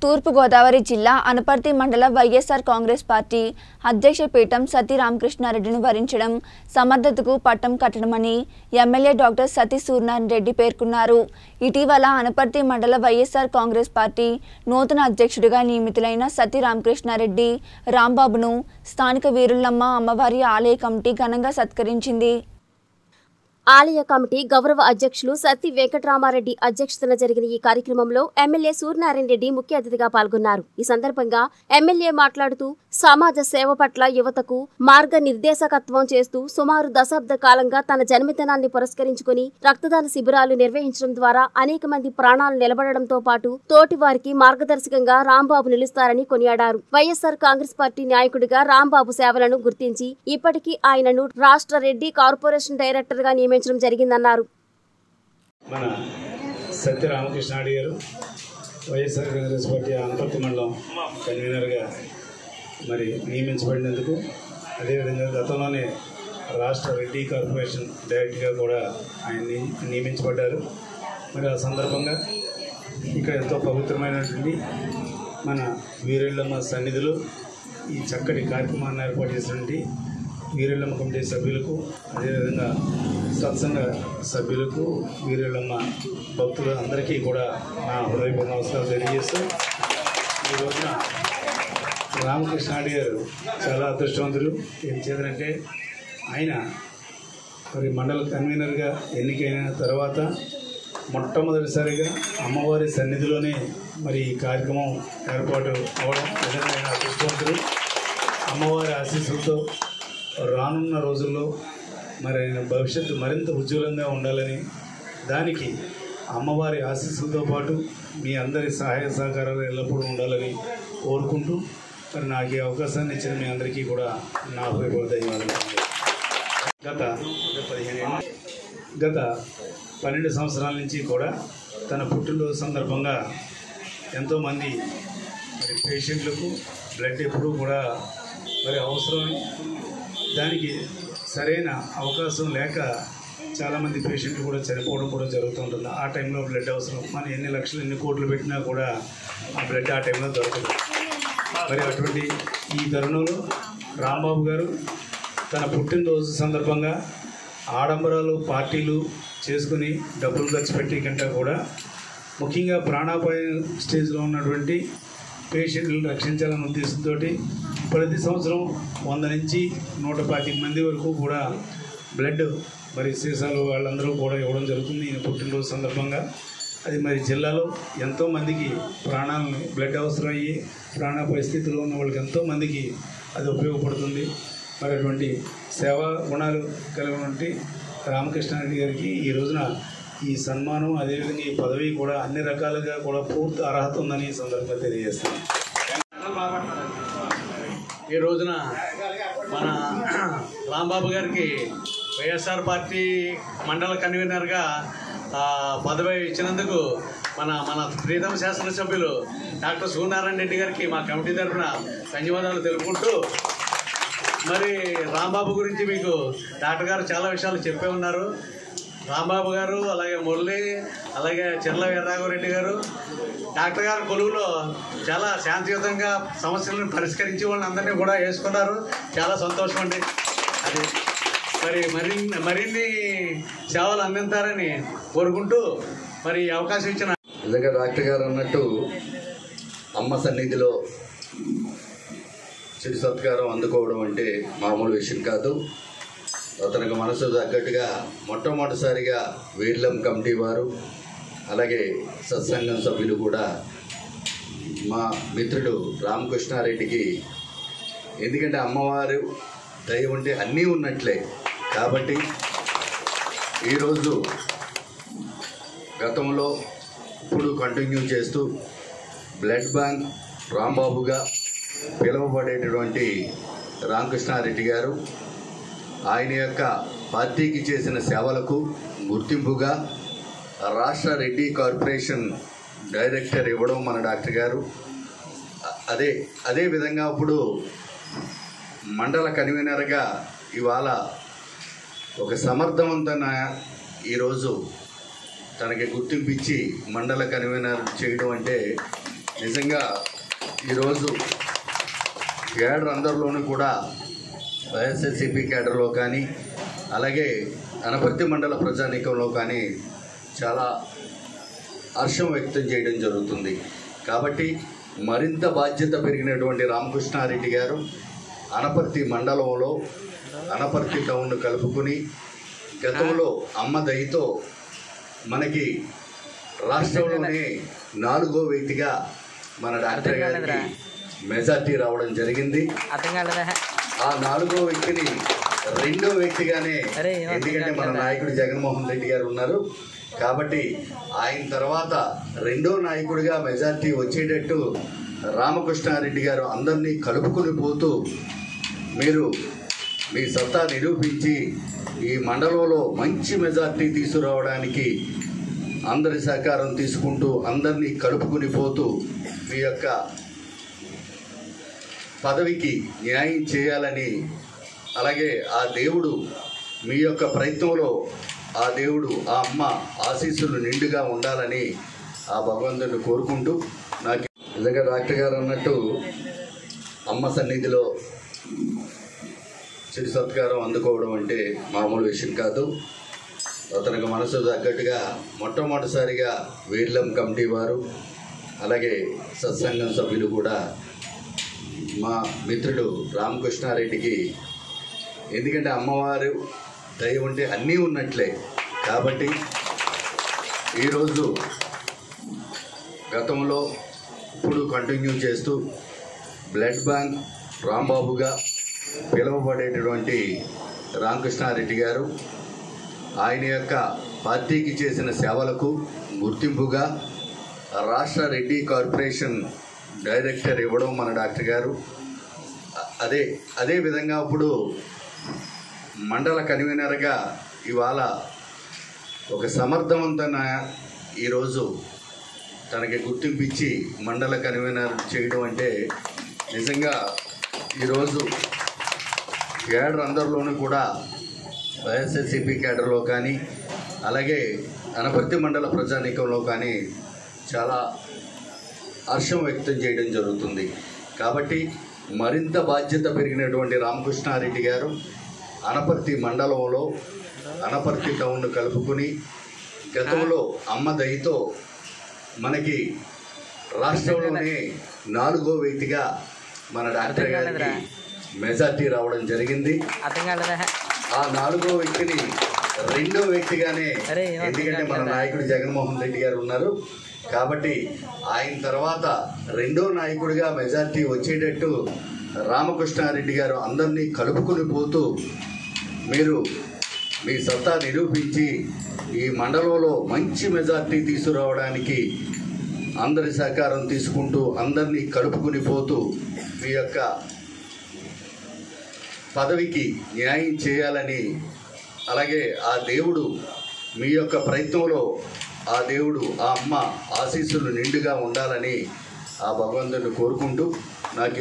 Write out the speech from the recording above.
తూర్పుగోదావరి జిల్లా అనపర్తి మండల వైఎస్ఆర్ కాంగ్రెస్ పార్టీ అధ్యక్ష పీఠం సతీ రామకృష్ణారెడ్డిని వరించడం సమర్థతకు పట్టం కట్టడమని ఎమ్మెల్యే డాక్టర్ సతీ సూర్యనారాయణ రెడ్డి పేర్కొన్నారు ఇటీవల అనపర్తి మండల వైఎస్ఆర్ కాంగ్రెస్ పార్టీ నూతన అధ్యక్షుడిగా నియమితులైన సతీ రామకృష్ణారెడ్డి రాంబాబును స్థానిక వీరులమ్మ అమ్మవారి ఆలయ కమిటీ ఘనంగా సత్కరించింది ఆలయ కమిటీ గౌరవ అధ్యక్షులు సత్తి వెంకటరామారెడ్డి అధ్యక్షతన జరిగిన ఈ కార్యక్రమంలో ఎమ్మెల్యే సూర్యనారాయణ రెడ్డి ముఖ్య అతిథిగా పాల్గొన్నారు ఈ సందర్భంగా ఎమ్మెల్యే మాట్లాడుతూ సమాజ సేవ పట్ల యువతకు మార్గ నిర్దేశకత్వం చేస్తూ సుమారు దశాబ్ద కాలంగా తన జన్మదినాన్ని పురస్కరించుకుని రక్తదాన శిబిరాలు నిర్వహించడం ద్వారా అనేక మంది ప్రాణాలు నిలబడడంతో పాటు తోటి వారికి మార్గదర్శకంగా రాంబాబు నిలుస్తారని కొనియాడారు వైఎస్ఆర్ కాంగ్రెస్ పార్టీ నాయకుడిగా రాంబాబు సేవలను గుర్తించి ఇప్పటికీ ఆయనను రాష్ట్ర రెడ్డి కార్పొరేషన్ డైరెక్టర్ గా నియమించడం జరిగిందన్నారు మన సత్య రామకృష్ణాడి గారు వైఎస్ఆర్ కాంగ్రెస్ పార్టీ అనపర్తి మండలం కన్వీనర్గా మరి నియమించబడినందుకు అదేవిధంగా గతంలోనే రాష్ట్ర రెడ్డి కార్పొరేషన్ డైరెక్టర్గా కూడా ఆయన ని- నియమించబడ్డారు మరి ఆ సందర్భంగా ఇక్కడ ఎంతో పవిత్రమైనటువంటి మన వీరెళ్ళమ్మ సన్నిధిలో ఈ చక్కటి కార్యక్రమాన్ని ఏర్పాటు చేసినటువంటి వీరెళ్ళమ్మ కమిటీ సభ్యులకు అదేవిధంగా సత్సంగ సభ్యులకు వీరెళ్ళమ్మ భక్తులు అందరికీ కూడా నా హృదయపూర్వ నమస్కారం తెలియజేస్తూ ఈ రోజున రామకృష్ణాడి గారు చాలా అదృష్టవంతులు ఏం చేతనంటే ఆయన మరి మండల కన్వీనర్గా ఎన్నికైన తర్వాత మొట్టమొదటిసారిగా అమ్మవారి సన్నిధిలోనే మరి ఈ కార్యక్రమం ఏర్పాటు అవ్వడం నిజంగా ఆయన అదృష్టవంతులు అమ్మవారి ఆశీస్సులతో రానున్న రోజుల్లో మరి ఆయన భవిష్యత్తు మరింత ఉజ్వలంగా ఉండాలని దానికి అమ్మవారి ఆశీస్సులతో పాటు మీ అందరి సహాయ సహకారాలు ఎల్లప్పుడూ ఉండాలని కోరుకుంటూ మరి నాకు ఈ అవకాశాన్ని ఇచ్చిన మీ అందరికీ కూడా నా హృదయపూర్వక ధన్యవాదాలు గత పదిహేను ఏళ్ళు గత పన్నెండు సంవత్సరాల నుంచి కూడా తన పుట్టినరోజు సందర్భంగా ఎంతోమంది మరి పేషెంట్లకు బ్లడ్ ఎప్పుడూ కూడా మరి అవసరం దానికి సరైన అవకాశం లేక చాలామంది పేషెంట్లు కూడా చనిపోవడం కూడా జరుగుతుంటుంది ఆ టైంలో బ్లడ్ అవసరం మనం ఎన్ని లక్షలు ఎన్ని కోట్లు పెట్టినా కూడా ఆ బ్లడ్ ఆ టైంలో దొరకదు మరి అటువంటి ఈ తరుణంలో రాంబాబు గారు తన పుట్టినరోజు సందర్భంగా ఆడంబరాలు పార్టీలు చేసుకుని డబ్బులు ఖర్చు పెట్టి కంటే కూడా ముఖ్యంగా ప్రాణాపాయ స్టేజ్లో ఉన్నటువంటి పేషెంట్లను రక్షించాలనే ఉద్దేశంతో ప్రతి సంవత్సరం వంద నుంచి నూట పాతిక మంది వరకు కూడా బ్లడ్ మరి సీసాలు వాళ్ళందరూ కూడా ఇవ్వడం జరుగుతుంది ఈయన పుట్టినరోజు సందర్భంగా అది మరి జిల్లాలో ఎంతోమందికి ప్రాణాలను బ్లడ్ అవసరం అయ్యి ప్రాణ పరిస్థితిలో ఉన్న వాళ్ళకి ఎంతోమందికి అది ఉపయోగపడుతుంది మరి అటువంటి సేవా గుణాలు కలిగినటువంటి రామకృష్ణారెడ్డి గారికి ఈ రోజున ఈ సన్మానం అదేవిధంగా ఈ పదవి కూడా అన్ని రకాలుగా కూడా పూర్తి అర్హత ఉందని ఈ సందర్భంగా తెలియజేస్తున్నాను ఈ రోజున మన రాంబాబు గారికి వైఎస్ఆర్ పార్టీ మండల కన్వీనర్గా ఆ, పదవి ఇచ్చినందుకు మన మన ప్రీతమ శాసనసభ్యులు డాక్టర్ సూర్యనారాయణ రెడ్డి గారికి మా కమిటీ తరఫున ధన్యవాదాలు తెలుపుకుంటూ మరి రాంబాబు గురించి మీకు డాక్టర్ గారు చాలా విషయాలు చెప్పే ఉన్నారు రాంబాబు గారు అలాగే మురళి అలాగే చెర్ల వీర్రాఘవరెడ్డి గారు డాక్టర్ గారు కొలువులో చాలా శాంతియుతంగా సమస్యలను పరిష్కరించి వాళ్ళని అందరినీ కూడా వేసుకున్నారు చాలా సంతోషం అండి అది మరి మరిన్ని మరిన్ని సేవలు అందించారని కోరుకుంటూ మరి ఈ అవకాశం ఇచ్చిన నిజంగా డాక్టర్ గారు అన్నట్టు అమ్మ సన్నిధిలో చిరు సత్కారం అందుకోవడం అంటే మామూలు విషయం కాదు అతనికి మనసు తగ్గట్టుగా మొట్టమొదటిసారిగా వీర్లం కమిటీ వారు అలాగే సత్సంగం సభ్యులు కూడా మా మిత్రుడు రామకృష్ణారెడ్డికి ఎందుకంటే అమ్మవారు దయ ఉంటే అన్నీ ఉన్నట్లే కాబట్టి ఈరోజు గతంలో ఇప్పుడు కంటిన్యూ చేస్తూ బ్లడ్ బ్యాంక్ రాంబాబుగా పిలువబడేటటువంటి రామకృష్ణారెడ్డి గారు ఆయన యొక్క పార్టీకి చేసిన సేవలకు గుర్తింపుగా రాష్ట్ర రెడ్డి కార్పొరేషన్ డైరెక్టర్ ఇవ్వడం మన డాక్టర్ గారు అ- అదే అదే విధంగా ఇప్పుడు మండల కన్వీనర్గా ఇవాళ ఒక సమర్థవంతమైన ఈరోజు తనకి గుర్తింపు ఇచ్చి మండల కన్వీనర్ చేయడం అంటే నిజంగా ఈరోజు కేడర్ అందరిలోనూ కూడా వైఎస్ఎస్సిపి కేడర్లో కానీ అలాగే అనపర్తి మండల ప్రజానీకంలో కానీ చాలా హర్షం వ్యక్తం చేయడం జరుగుతుంది కాబట్టి మరింత బాధ్యత పెరిగినటువంటి రామకృష్ణారెడ్డి గారు అనపర్తి మండలంలో అనపర్తి టౌన్ కలుపుకుని గతంలో అమ్మ దయతో మనకి రాష్ట్రంలోనే నాలుగో వ్యక్తిగా మన డాక్టర్ గారికి మెజార్టీ రావడం జరిగింది అర్థం కాలేదా ఆ నాలుగో వ్యక్తిని రెండో వ్యక్తిగానే అరే, ఏం అర్థం ఎందుకంటే మన కావట్లేదా? నాయకుడు జగన్మోహన్ రెడ్డి గారు ఉన్నారు కాబట్టి ఆయన తర్వాత రెండో నాయకుడిగా మెజార్టీ వచ్చేటట్టు రామకృష్ణారెడ్డి గారు అందరినీ కలుపుకుని పోతూ మీరు మీ సత్తా నిరూపించి ఈ మండలంలో మంచి మెజార్టీ తీసుకురావడానికి అందరి సహకారం తీసుకుంటూ అందరినీ కలుపుకుని పోతూ మీ యొక్క పదవికి న్యాయం చేయాలని అలాగే ఆ దేవుడు మీ యొక్క ప్రయత్నంలో ఆ దేవుడు ఆ అమ్మ ఆశీస్సులు నిండుగా ఉండాలని ఆ భగవంతుని కోరుకుంటూ నాకు నిజంగా డాక్టర్ గారు అన్నట్టు అమ్మ సన్నిధిలో చిరు సత్కారం అందుకోవడం అంటే మామూలు విషయం కాదు అతనికి మనసు తగ్గట్టుగా మొట్టమొదటిసారిగా వేర్లం కమిటీ వారు అలాగే సత్సంగం సభ్యులు కూడా మా మిత్రుడు రామకృష్ణారెడ్డికి ఎందుకంటే అమ్మవారు దయ ఉంటే అన్నీ ఉన్నట్లే కాబట్టి ఈరోజు గతంలో ఇప్పుడు కంటిన్యూ చేస్తూ బ్లడ్ బ్యాంక్ రాంబాబుగా పిలువబడేటటువంటి రామకృష్ణారెడ్డి గారు ఆయన యొక్క పార్టీకి చేసిన సేవలకు గుర్తింపుగా రాష్ట్ర రెడ్డి కార్పొరేషన్ డైరెక్టర్ ఇవ్వడం మన డాక్టర్ గారు అ- అదే అదే విధంగా ఇప్పుడు మండల కన్వీనర్గా ఇవాళ ఒక సమర్థవంతమైన ఈరోజు తనకి గుర్తింపు ఇచ్చి మండల కన్వీనర్ చేయడం అంటే నిజంగా ఈరోజు కేడర్ అందరిలోనూ కూడా వైఎస్ఎస్సిపి కేడర్లో కానీ అలాగే అనపర్తి మండల ప్రజానీకంలో కానీ చాలా హర్షం వ్యక్తం చేయడం జరుగుతుంది కాబట్టి మరింత బాధ్యత పెరిగినటువంటి రామకృష్ణారెడ్డి గారు అనపర్తి మండలంలో అనపర్తి టౌన్ కలుపుకుని గతంలో అమ్మ దయతో మనకి రాష్ట్రంలోనే నాలుగో వ్యక్తిగా మన డాక్టర్ గారికి మెజార్టీ రావడం జరిగింది అర్థం కాలేదా ఆ నాలుగో వ్యక్తిని రెండో వ్యక్తిగానే అరే, ఏం అర్థం ఎందుకంటే మన కావట్లేదా? నాయకుడు జగన్మోహన్ రెడ్డి గారు ఉన్నారు కాబట్టి ఆయన తర్వాత రెండో నాయకుడిగా మెజార్టీ వచ్చేటట్టు రామకృష్ణారెడ్డి గారు అందరినీ కలుపుకుని పోతూ మీరు మీ సత్తా నిరూపించి ఈ మండలంలో మంచి మెజార్టీ తీసుకురావడానికి అందరి సహకారం తీసుకుంటూ అందరినీ కలుపుకుని పోతూ మీ యొక్క పదవికి న్యాయం చేయాలని అలాగే ఆ దేవుడు మీ యొక్క ప్రయత్నంలో ఆ దేవుడు ఆ అమ్మ ఆశీస్సులు నిండుగా ఉండాలని ఆ భగవంతుని కోరుకుంటూ నాకు